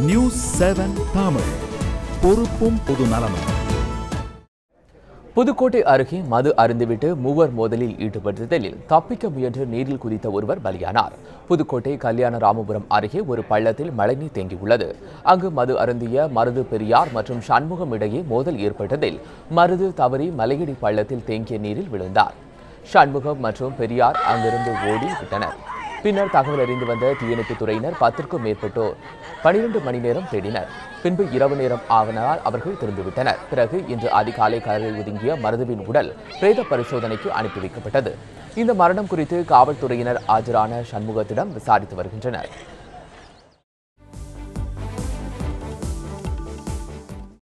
news seven Tamil பொறுப்பும் பொது நலமும் புதுக்கோட்டை அருகே மது அருந்துவிட்டு மூவர் மோதலில் ஈடுபட்டதில் தப்பிக்க முயன்று நீரில் குதித்த ஒருவர் பலியானார் புதுக்கோட்டை கல்யாண ராமபுரம் அருகே ஒரு பள்ளத்தில் மழைநீர் தேங்கியுள்ளது அங்கு மது அருந்திய மருது பெரியார் மற்றும் சண்முகம் இடையே மோதல் ஏற்பட்டதில் மருது தவறி மலையடி பள்ளத்தில் தேங்கிய நீரில் விழுந்தார் சண்முகம் மற்றும் பெரியார் அங்கிருந்து ஓடி விட்டனர் பின்னர் தகவல் அறிந்து வந்த தீயணைப்புத் துறையினர் பத்திற்கும் மேற்பட்டோர் பனிரெண்டு மணி நேரம் தேடினர் பின்பு இரவு நேரம் ஆகினால் அவர்கள் திரும்பிவிட்டனர் பிறகு இன்று அதிகாலை கடலில் ஒதுங்கிய மருதுவின் உடல் பிரேத பரிசோதனைக்கு அனுப்பி வைக்கப்பட்டது இந்த மரணம் குறித்து காவல்துறையினர் ஆஜரான சண்முகத்திடம் விசாரித்து வருகின்றனர்